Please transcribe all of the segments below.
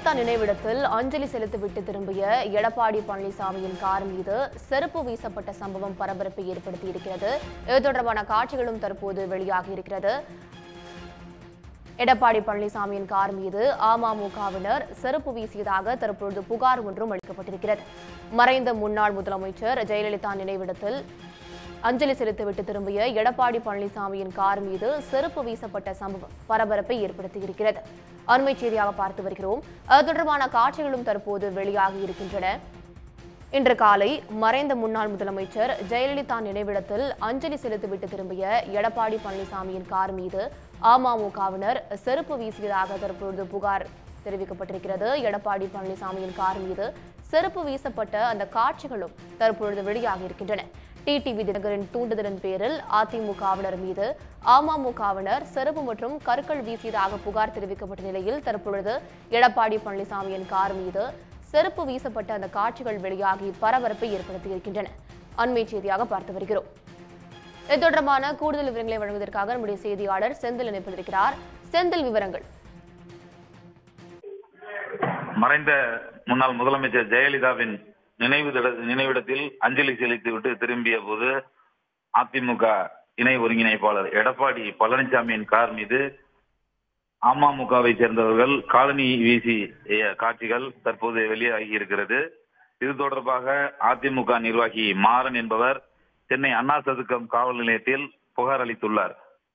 ஜெயலலிதா நினைவிடத்தில் அஞ்சலி செலுத்திவிட்டு திரும்பிய எடப்பாடி பழனிசாமியின் கார் மீது செருப்பு வீசப்பட்ட சம்பவம் பரபரப்பை ஏற்படுத்தியிருக்கிறது இது தொடர்பான காட்சிகளும் தற்போது வெளியாகி இருக்கிறது எடப்பாடி பழனிசாமியின் கார் மீது அமமுகவினர் செருப்பு வீசியதாக தற்பொழுது புகார் ஒன்றும் அளிக்கப்பட்டிருக்கிறது மறைந்த முன்னாள் முதலமைச்சர் ஜெயலலிதா நினைவிடத்தில் அஞ்சலி செலுத்திவிட்டு திரும்பிய எடப்பாடி பழனிசாமியின் கார் மீது செருப்பு வீசப்பட்ட சம்பவம் பரபரப்பை ஏற்படுத்தியிருக்கிறது அண்மை செய்தியாக பார்த்து வருகிறோம் அது தொடர்பான காட்சிகளும் தற்போது வெளியாகி இருக்கின்றன இன்று காலை மறைந்த முன்னாள் முதலமைச்சர் ஜெயலலிதா நினைவிடத்தில் அஞ்சலி செலுத்திவிட்டு திரும்பிய எடப்பாடி பழனிசாமியின் கார் மீது அமமுகவினர் செருப்பு வீசியதாக தற்பொழுது புகார் தெரிவிக்கப்பட்டிருக்கிறது எடப்பாடி பழனிசாமியின் கார் மீது செருப்பு வீசப்பட்ட அந்த காட்சிகளும் தற்பொழுது வெளியாகி இருக்கின்றன டிடிவி தினகரின் தூண்டுதலின் பேரில் அதிமுகவினர் மீது அமமுகவினர் செருப்பு மற்றும் கற்கள் வீசியதாக புகார் தெரிவிக்கப்பட்ட நிலையில் தற்பொழுது எடப்பாடி பழனிசாமியின் கார் மீது செருப்பு வீசப்பட்ட அந்த காட்சிகள் வெளியாகி பரபரப்பை ஏற்படுத்தியிருக்கின்றன அண்மை செய்தியாக பார்த்து வருகிறோம் இது தொடர்பான கூடுதல் விவரங்களை வழங்குவதற்காக நம்முடைய செய்தியாளர் செந்தில் இணைப்பிருக்கிறார் செந்தில் விவரங்கள் மறைந்த முன்னாள் முதலமைச்சர் ஜெயலலிதாவின் நினைவு திட- நினைவிடத்தில் அஞ்சலி செலுத்திவிட்டு திரும்பிய போது அதிமுக இணை ஒருங்கிணைப்பாளர் எடப்பாடி பழனிசாமியின் கார் மீது அமமுகவை சேர்ந்தவர்கள் காலனி வீசி காட்சிகள் தற்போது வெளியாகி இருக்கிறது இது தொடர்பாக அதிமுக நிர்வாகி மாறன் என்பவர் சென்னை அண்ணா சதுக்கம் காவல் நிலையத்தில் புகார் அளித்துள்ளார்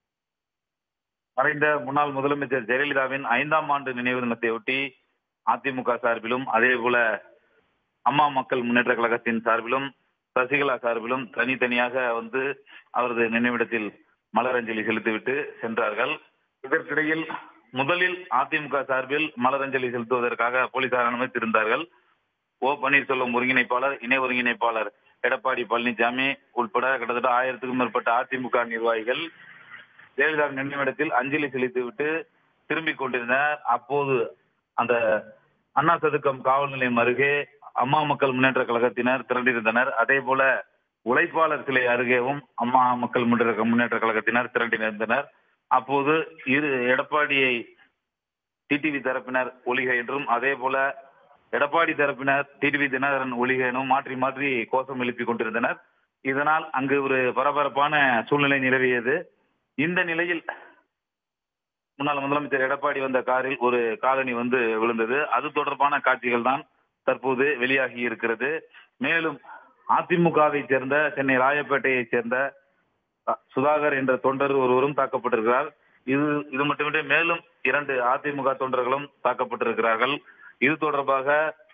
மறைந்த முன்னாள் முதலமைச்சர் ஜெயலலிதாவின் ஐந்தாம் ஆண்டு நினைவு தினத்தையொட்டி அதிமுக சார்பிலும் அதே போல அம்மா மக்கள் முன்னேற்ற கழகத்தின் சார்பிலும் சசிகலா சார்பிலும் தனித்தனியாக வந்து அவரது நினைவிடத்தில் மலரஞ்சலி செலுத்திவிட்டு சென்றார்கள் இதற்கிடையில் முதலில் அதிமுக சார்பில் மலரஞ்சலி செலுத்துவதற்காக போலீசார் அனுமதித்திருந்தார்கள் ஓ பன்னீர்செல்வம் ஒருங்கிணைப்பாளர் இணை ஒருங்கிணைப்பாளர் எடப்பாடி பழனிசாமி உட்பட கிட்டத்தட்ட ஆயிரத்துக்கும் மேற்பட்ட அதிமுக நிர்வாகிகள் ஜெயலலிதா நினைவிடத்தில் அஞ்சலி செலுத்திவிட்டு திரும்பிக் கொண்டிருந்தனர் அப்போது அந்த அண்ணா சதுக்கம் காவல் நிலையம் அருகே அம்மா மக்கள் முன்னேற்ற கழகத்தினர் திரண்டிருந்தனர் அதே போல உழைப்பாளர் சிலை அருகேவும் அம்மா மக்கள் முன்னேற்ற முன்னேற்ற கழகத்தினர் திரண்டிருந்தனர் அப்போது இரு எடப்பாடியை டிடிவி தரப்பினர் ஒளிக என்றும் அதே போல எடப்பாடி தரப்பினர் டிடிவி தினகரன் ஒளிக எனும் மாற்றி மாற்றி கோஷம் எழுப்பிக் கொண்டிருந்தனர் இதனால் அங்கு ஒரு பரபரப்பான சூழ்நிலை நிலவியது இந்த நிலையில் முன்னாள் முதலமைச்சர் எடப்பாடி வந்த காரில் ஒரு காலனி வந்து விழுந்தது அது தொடர்பான காட்சிகள் தான் தற்போது வெளியாகி இருக்கிறது மேலும் அதிமுகவை சேர்ந்த சென்னை ராயப்பேட்டையைச் சேர்ந்த அ, சுதாகர் என்ற தொண்டர் ஒருவரும் தாக்கப்பட்டிருக்கிறார் இது இது மட்டுமின்றி மேலும் இரண்டு அதிமுக தொண்டர்களும் தாக்கப்பட்டிருக்கிறார்கள் இது தொடர்பாக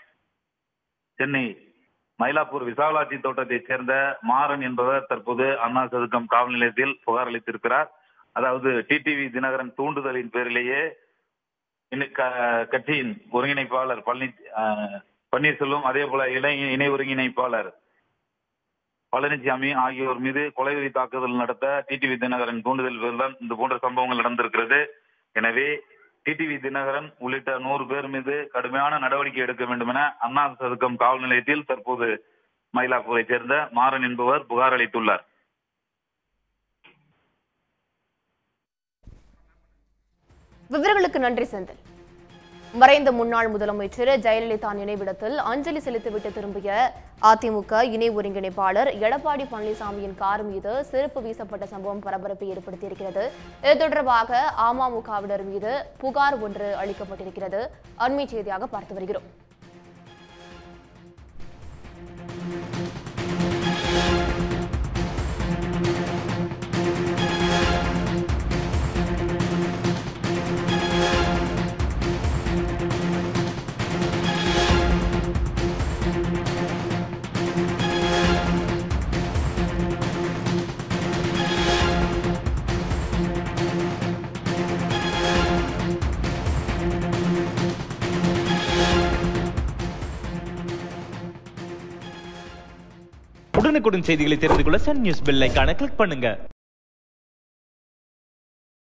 சென்னை மயிலாப்பூர் விசாலாட்சி தோட்டத்தைச் சேர்ந்த மாறன் என்பவர் தற்போது அண்ணா சதுக்கம் காவல் நிலையத்தில் புகார் அளித்திருக்கிறார் அதாவது டிடிவி தினகரன் தூண்டுதலின் பேரிலேயே இன்னைக்கு க- கட்சியின் ஒருங்கிணைப்பாளர் பழனி அஹ், பன்னீர்செல்வம் அதே போல இணை இணை ஒருங்கிணைப்பாளர் பழனிசாமி ஆகியோர் மீது கொலைவெறி தாக்குதல் நடத்த டிடிவி தினகரன் தூண்டுதல் பேரில்தான் இந்த போன்ற சம்பவங்கள் நடந்திருக்கிறது எனவே டிடிவி தினகரன் உள்ளிட்ட நூறு பேர் மீது கடுமையான நடவடிக்கை எடுக்க வேண்டும் என அண்ணா சதுக்கம் காவல் நிலையத்தில் தற்போது மயிலாப்பூரை சேர்ந்த மாறன் என்பவர் புகார் அளித்துள்ளார் விவரங்களுக்கு நன்றி செந்தில் மறைந்த முன்னாள் முதலமைச்சர் ஜெயலலிதா நினைவிடத்தில் அஞ்சலி செலுத்திவிட்டு திரும்பிய அதிமுக இணை ஒருங்கிணைப்பாளர் எடப்பாடி பழனிசாமியின் கார் மீது செருப்பு வீசப்பட்ட சம்பவம் பரபரப்பை ஏற்படுத்தியிருக்கிறது இது தொடர்பாக அமமுகவினர் மீது புகார் ஒன்று அளிக்கப்பட்டிருக்கிறது அண்மை செய்தியாக பார்த்து வருகிறோம் உடனுக்குடன் செய்திகளை தெரிந்து கொள்ள சன் நியூஸ் பெல் ஐகானை கிளிக் பண்ணுங்க